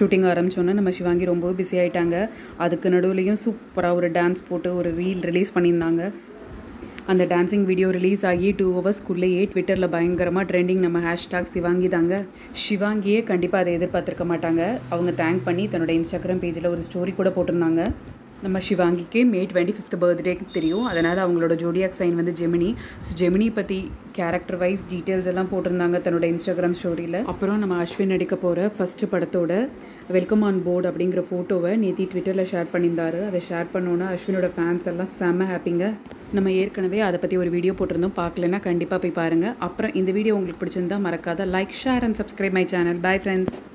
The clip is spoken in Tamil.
ஷூட்டிங் ஆரம்பிச்சோன்னே நம்ம சிவாங்கி ரொம்ப பிஸி ஆயிட்டாங்க அதுக்கு நடுவுலையும் சூப்பராக ஒரு டான்ஸ் போட்டு ஒரு ரீல் ரிலீஸ் பண்ணியிருந்தாங்க அந்த டான்சிங் வீடியோ ரிலீஸ் ஆகி டூ ஹவர்ஸ்க்குள்ளேயே ட்விட்டரில் பயங்கரமாக ட்ரெண்டிங் நம்ம ஹேஷ்டாக் சிவாங்கி தாங்க சிவாங்கியே கண்டிப்பாக அதை எதிர்பார்த்துருக்க மாட்டாங்க அவங்க தேங்க் பண்ணி தன்னோட இன்ஸ்டாகிராம் பேஜில் ஒரு ஸ்டோரி கூட போட்டிருந்தாங்க நம்ம சிவாங்கிக்கு மே டுவெண்ட்டி ஃபிஃப்த் பர்த்டேக்கு தெரியும் அதனால் அவங்களோட ஜோடியாக் சைன் வந்து ஜெமினி ஸோ ஜெமினி பற்றி கேரக்டர் வைஸ் டீட்டெயில்ஸ் எல்லாம் போட்டிருந்தாங்க தன்னோட இன்ஸ்டாகிராம் ஸ்டோரியில் அப்புறம் நம்ம அஸ்வின் நடிக்க போகிற ஃபஸ்ட்டு படத்தோட வெல்கம் ஆன் போர்டு அப்படிங்கிற ஃபோட்டோவை நேத்தி ட்விட்டரில் ஷேர் பண்ணியிருந்தாரு அதை ஷேர் பண்ணோன்னே அஸ்வினோட ஃபேன்ஸ் எல்லாம் செம்ம ஹாப்பிங்க நம்ம ஏற்கனவே அதை பற்றி ஒரு வீடியோ போட்டிருந்தோம் பார்க்கலன்னா கண்டிப்பாக போய் பாருங்கள் அப்புறம் இந்த வீடியோ உங்களுக்கு பிடிச்சிருந்தா மறக்காத like share and subscribe my channel bye friends